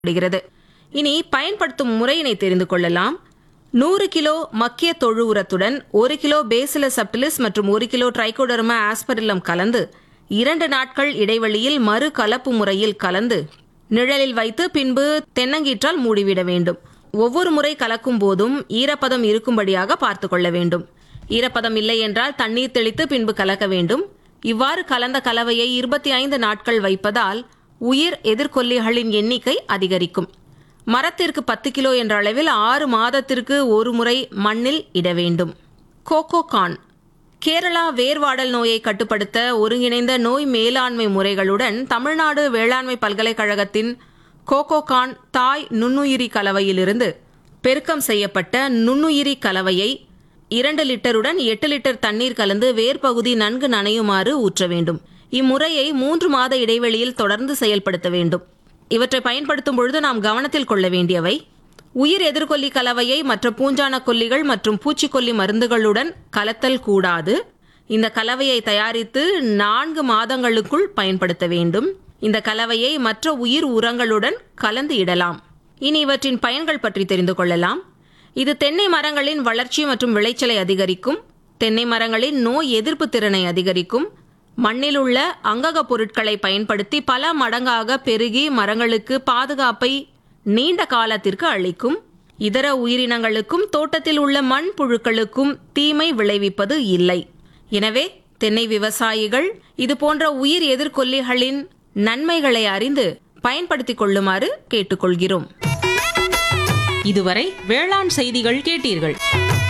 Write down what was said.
பயன்படுகிறது இனி பயன்படுத்தும் முறையினை தெரிந்து கொள்ளலாம் நூறு கிலோ மக்கிய தொழு உரத்துடன் ஒரு கிலோ பேசிலஸ் சப்டிலிஸ் மற்றும் ஒரு கிலோ ட்ரைகோடர்மா ஆஸ்பரில்லம் கலந்து இரண்டு நாட்கள் இடைவெளியில் மறு கலப்பு முறையில் கலந்து நிழலில் வைத்து பின்பு தென்னங்கீற்றால் மூடிவிட வேண்டும் ஒவ்வொரு முறை கலக்கும் போதும் ஈரப்பதம் இருக்கும்படியாக பார்த்து கொள்ள வேண்டும் ஈரப்பதம் இல்லை என்றால் தண்ணீர் தெளித்து பின்பு கலக்க வேண்டும் இவ்வாறு கலந்த கலவையை இருபத்தி ஐந்து நாட்கள் வைப்பதால் உயிர் எதிர்கொல்லிகளின் எண்ணிக்கை அதிகரிக்கும் மரத்திற்கு பத்து கிலோ என்ற அளவில் ஆறு மாதத்திற்கு ஒரு முறை மண்ணில் இட வேண்டும் கோகோ கான் கேரளா வேர்வாடல் நோயை கட்டுப்படுத்த ஒருங்கிணைந்த நோய் மேலாண்மை முறைகளுடன் தமிழ்நாடு வேளாண்மை பல்கலைக்கழகத்தின் கோகோகான் தாய் நுண்ணுயிரி கலவையிலிருந்து பெருக்கம் செய்யப்பட்ட நுண்ணுயிரி கலவையை இரண்டு லிட்டருடன் எட்டு லிட்டர் தண்ணீர் கலந்து வேர்பகுதி நன்கு நனையுமாறு ஊற்ற வேண்டும் இம்முறையை மூன்று மாத இடைவெளியில் தொடர்ந்து செயல்படுத்த வேண்டும் இவற்றை பயன்படுத்தும் பொழுது நாம் கவனத்தில் கொள்ள வேண்டியவை உயிர் எதிர்கொல்லி கலவையை மற்ற பூஞ்சான கொல்லிகள் மற்றும் பூச்சிக்கொல்லி மருந்துகளுடன் கலத்தல் கூடாது இந்த கலவையை தயாரித்து நான்கு மாதங்களுக்குள் பயன்படுத்த வேண்டும் இந்த கலவையை மற்ற உயிர் உரங்களுடன் கலந்து இடலாம் இனி இவற்றின் பயன்கள் பற்றி தெரிந்து கொள்ளலாம் இது தென்னை மரங்களின் வளர்ச்சி மற்றும் விளைச்சலை அதிகரிக்கும் தென்னை மரங்களின் நோய் எதிர்ப்பு திறனை அதிகரிக்கும் மண்ணில் உள்ள அங்கக பொருட்களை பயன்படுத்தி பல மடங்காக பெருகி மரங்களுக்கு பாதுகாப்பை நீண்ட காலத்திற்கு அளிக்கும் இதர உயிரினங்களுக்கும் தோட்டத்தில் உள்ள மண் புழுக்களுக்கும் தீமை விளைவிப்பது இல்லை எனவே தென்னை விவசாயிகள் இது போன்ற உயிர் எதிர்கொல்லிகளின் நன்மைகளை அறிந்து பயன்படுத்திக் கொள்ளுமாறு கேட்டுக்கொள்கிறோம் இதுவரை வேளாண் செய்திகள் கேட்டீர்கள்